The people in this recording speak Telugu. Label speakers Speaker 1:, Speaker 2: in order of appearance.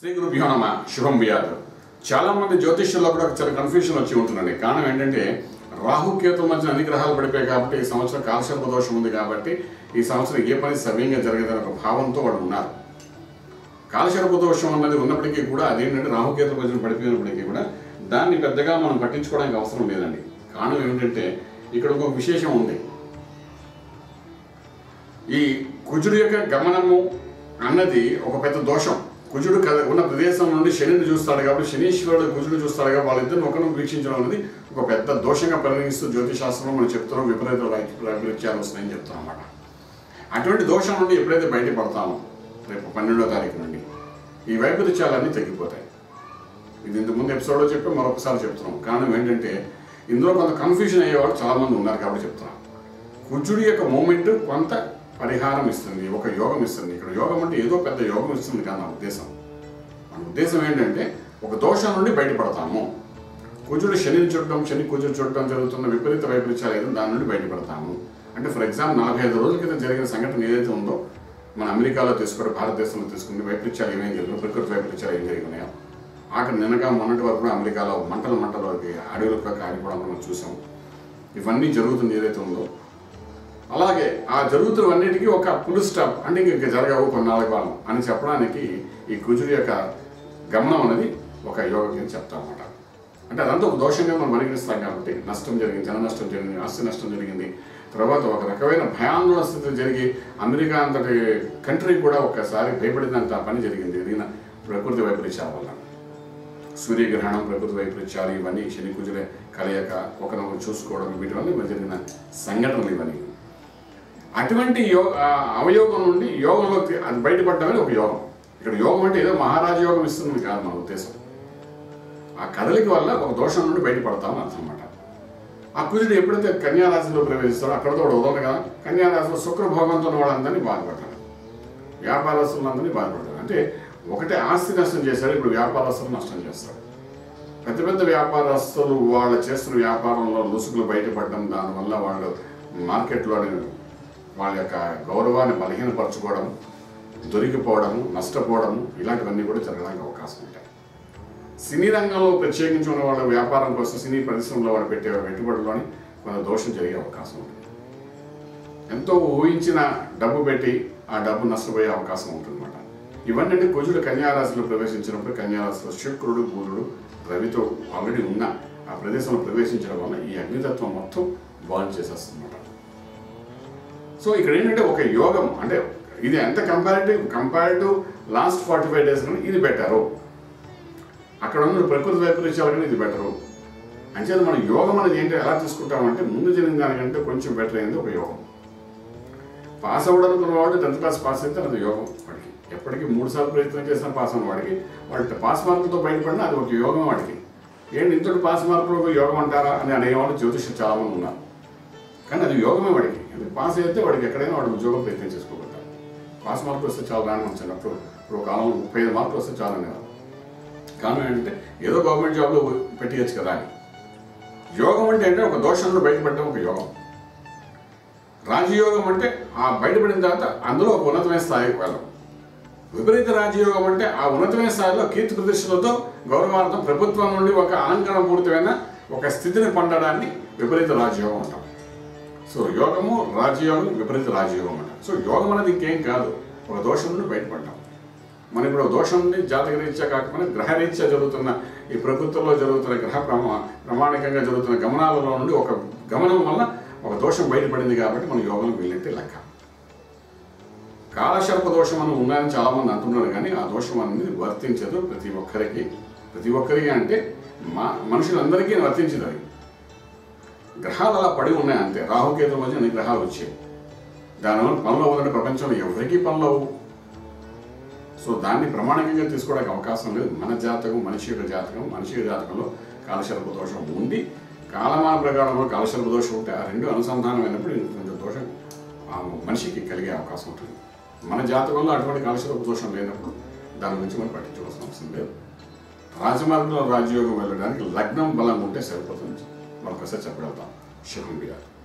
Speaker 1: శ్రీ గురుభ్యో నమ శుభం వ్యాధు చాలా మంది జ్యోతిష్యంలో కూడా చాలా కన్ఫ్యూషన్ వచ్చి ఉంటుందండి కారణం ఏంటంటే రాహుకేతు మధ్య అన్ని గ్రహాలు పడిపోయాయి కాబట్టి ఈ సంవత్సరం కాలశర్ప దోషం ఉంది కాబట్టి ఈ సంవత్సరం ఏ పని సవ్యంగా జరగదనే ఒక భావంతో వాళ్ళు ఉన్నారు కాలశర్ప దోషం అన్నది ఉన్నప్పటికీ కూడా అదేంటంటే రాహుకేతు మధ్యన పడిపోయినప్పటికీ కూడా దాన్ని పెద్దగా మనం పట్టించుకోవడానికి అవసరం లేదండి కారణం ఏమిటంటే ఇక్కడ ఒక విశేషం ఉంది ఈ కుజుడు యొక్క గమనము అన్నది ఒక పెద్ద దోషం కుజుడు కద- ఉన్న ప్రదేశం నుండి శనిని చూస్తాడు కాబట్టి శనీశ్వరుడు కుజుడు చూస్తాడు కాబట్టి వాళ్ళిద్దరిని ఒకరిని వీక్షించడం అనేది ఒక పెద్ద దోషంగా పరిగణిస్తూ జ్యోతిశాస్త్రంలో మనం చెప్తున్నాం విపరీత వై- వైపరీత్యాలు వస్తున్నాయని చెప్తున్నాం అన్నమాట అటువంటి దోషం నుండి ఎప్పుడైతే బయటపడతామో రేపు పన్నెండో తారీఖు నుండి ఈ వైపరీత్యాలన్నీ తగ్గిపోతాయి ఇది ఇంతకు ముందు ఎపిసోడ్లో చెప్పి మరొకసారి చెప్తున్నాం కారణం ఏంటంటే ఇందులో కొంత కన్ఫ్యూజన్ అయ్యేవాళ్ళు చాలా మంది ఉన్నారు కాబట్టి చెప్తున్నాం కుజుడి యొక్క మూమెంట్ కొంత పరిహారం ఇస్తుంది ఒక యోగం ఇస్తుంది ఇక్కడ యోగం అంటే ఏదో పెద్ద యోగం ఇస్తుంది కానీ నా ఉద్దేశం మన ఉద్దేశం ఏంటంటే ఒక దోషం నుండి బయటపడతాము కుజుడు శనిని చుట్టడం శని కుజుడు చుట్టడం జరుగుతున్న విపరీత వైపరీత్యాలు ఏదో దాని నుండి బయటపడతాము అంటే ఫర్ ఎగ్జాంపుల్ నలభై ఐదు రోజుల క్రితం జరిగిన సంఘటన ఏదైతే ఉందో మన అమెరికాలో తీసుకుంటే భారతదేశంలో తీసుకుంటే వైపరీత్యాలు ఏమేమి జరిగినాయి ప్రకృతి వైపరీత్యాలు ఏం జరిగినాయో ఆఖరి నిన్నగా మొన్నటి వరకు కూడా అమెరికాలో మంటలు మంటలు అడవులకు కాలిపోవడం మనం చూసాం ఇవన్నీ జరుగుతుంది ఏదైతే ఉందో అలాగే ఆ జరుగుతున్నవన్నిటికీ ఒక పుల్ స్టాప్ అంటే ఇంక ఇంక జరగవు కొన్నాళ్ళ కాలం అని చెప్పడానికి ఈ కుజుడి యొక్క గమనం అనేది ఒక యోగ కింద చెప్తామన్నమాట అంటే అదంతా ఒక దోషంగా మనం పరిగణిస్తాం కాబట్టి నష్టం జరిగింది జన నష్టం జరిగింది ఆస్తి నష్టం జరిగింది తర్వాత ఒక రకమైన భయాందోళన స్థితి జరిగి అమెరికా అంతటి కంట్రీ కూడా ఒక్కసారి భయపడినంత పని జరిగింది దీని ప్రకృతి వైపరీత్యాల వల్ల సూర్యగ్రహణం ప్రకృతి వైపరీత్యాలు ఇవన్నీ శని కుజులే కలయిక ఒకరినొకరు చూసుకోవడం వీటి వల్ల ఇవి జరిగిన సంఘటనలు ఇవన్నీ అటువంటి యో ఆ అవయోగం నుండి యోగంలోకి అది బయటపడటమే ఒక యోగం ఇక్కడ యోగం అంటే ఏదో మహారాజ యోగం ఇస్తుంది కాదు మన ఉద్దేశం ఆ కదలిక వల్ల ఒక దోషం నుండి బయటపడతామని అర్థం అన్నమాట ఆ కుజుడు ఎప్పుడైతే కన్యారాశిలో ప్రవేశిస్తాడో అక్కడతో వాడు వదలడు కదా కన్యారాశిలో శుక్రభోగంతో ఉన్న వాళ్ళందరినీ బాధపడతాడు వ్యాపారస్తులందరినీ బాధపడతాడు అంటే ఒకటే ఆస్తి నష్టం చేశాడు ఇప్పుడు వ్యాపారస్తులు నష్టం చేస్తాడు పెద్ద పెద్ద వ్యాపారస్తులు వాళ్ళు చేస్తున్న వ్యాపారంలో లుసుగులు బయటపడడం దానివల్ల వాళ్ళు మార్కెట్లోని వాళ్ళ యొక్క గౌరవాన్ని బలహీనపరచుకోవడం దొరికిపోవడం నష్టపోవడం ఇలాంటివన్నీ కూడా జరగడానికి అవకాశం ఉంటాయి సినీ రంగంలో ప్రత్యేకించి ఉన్న వాళ్ళ వ్యాపారం కోసం సినీ పరిశ్రమలో వాళ్ళు పెట్టే పెట్టుబడుల్లోని కొంత దోషం జరిగే అవకాశం ఉంటుంది ఎంతో ఊహించిన డబ్బు పెట్టి ఆ డబ్బు నష్టపోయే అవకాశం ఉంటుందన్నమాట ఇవన్నీ అంటే కుజుడు కన్యారాశిలో ప్రవేశించినప్పుడు కన్యారాశిలో శుక్రుడు బుధుడు రవితో ఆల్రెడీ ఉన్న ఆ ప్రదేశంలో ప్రవేశించడం వల్ల ఈ అగ్నితత్వం మొత్తం బాల్ చేసేస్తుందన్నమాట సో ఇక్కడ ఏంటంటే ఒక యోగం అంటే ఇది ఎంత comparative compare to last forty five days కానీ ఇది బెటరు అక్కడ ఉన్న ప్రకృతి వైపరీత్యాలు కానీ ఇది బెటరు అంచేది మనం యోగం అనేది ఏంటి ఎలా తీసుకుంటామంటే ముందు జరిగిన దానికంటే కొంచెం బెటర్ అయింది ఒక యోగం పాస్ అవ్వడానికి ఉన్నవాడు టెన్త్ క్లాస్ పాస్ అయితే అది యోగం వాడికి ఎప్పటికీ మూడు సార్లు ప్రయత్నం చేసిన పాస్ అయిన వాడికి వాడి పాస్ మార్కులతో బయటపడినా అది ఒక యోగం వాడికి ఏంటి ఇంతటి పాస్ మార్కులు ఒక యోగం అంటారా అని అనేవాళ్ళు జ్యోతిష్యం చాలా మంది ఉన్నారు కానీ అది యోగమే వాడికి ఎందుకు పాస్ అయితే వాడికి ఎక్కడైనా వాడు ఉద్యోగం ప్రయత్నం చేసుకోగలుగుతాడు పాస్ మార్కులు వస్తే చాలా రాని వచ్చాను అప్పుడు ఇప్పుడు ఒక కాలంలో ముప్పై ఐదు మార్కులు వస్తే చాలా అనేవారు కారణం ఏంటంటే ఏదో గవర్నమెంట్ జాబ్లో పెట్టియచ్చు కదా అని యోగం అంటే ఏంటంటే ఒక దోషంలో బయటపడడం ఒక యోగం రాజయోగం అంటే ఆ బయటపడిన తర్వాత అందులో ఒక ఉన్నతమైన స్థాయికి వెళ్ళడం విపరీత రాజయోగం అంటే ఆ ఉన్నతమైన స్థాయిలో కీర్తి ప్రదర్శనలతో గౌరవార్థం ప్రభుత్వం నుండి ఒక అలంకరణ పూరితమైన ఒక స్థితిని పొందడాన్ని విపరీత రాజయోగం అంటాం సో యోగము రాజయోగం విపరీత రాజయోగం అంటాం సో యోగం అనేది ఇంకేం కాదు ఒక దోషం నుండి బయటపడ్డాం మనం ఇప్పుడు ఒక దోషం నుండి జాతక రీత్యా కాకపోయినా గ్రహరీత్యా జరుగుతున్న ఈ ప్రకృతిలో జరుగుతున్న గ్రహ ప్రమా ప్రమాణికంగా జరుగుతున్న గమనాలలో నుండి ఒక గమనం వల్ల ఒక దోషం బయటపడింది కాబట్టి మన యోగం వీళ్ళంటే లెక్క కాలశర్ప దోషం అని ఉన్నాయని చాలా మంది అంటున్నారు కానీ ఆ దోషం అనేది వర్తించదు ప్రతి ఒక్కరికి ప్రతి ఒక్కరికి అంటే మా మనుషులందరికీ వర్తించదు అది గ్రహాలు అలా పడి ఉన్నాయి అంతే రాహుకేతు మధ్య అన్ని గ్రహాలు వచ్చాయి దానివల్ల పనులు అవ్వదంటే ప్రపంచంలో ఎవరికీ పనులు అవ్వవు సో దాన్ని ప్రమాణికంగా తీసుకోవడానికి అవకాశం లేదు మన జాతకం మనిషి యొక్క జాతకం మనిషి యొక్క జాతకంలో కాలశర్ప దోషం ఉండి కాలమాన ప్రకారంలో కాలశర్ప దోషం ఉంటే ఆ రెండు అనుసంధానమైనప్పుడు ఇంక కొంచెం దోషం ఆ మనిషికి కలిగే అవకాశం ఉంటుంది మన జాతకంలో అటువంటి కాలశర్ప దోషం లేనప్పుడు దాని గురించి మనం పట్టించుకోవాల్సిన అవసరం లేదు రాజమార్గంలో రాజయోగం వెళ్ళడానికి లగ్నం బలం ఉంటే సరిపోతుంది మరొకసారి చెప్పగలుగుతాం శుభం విరాట్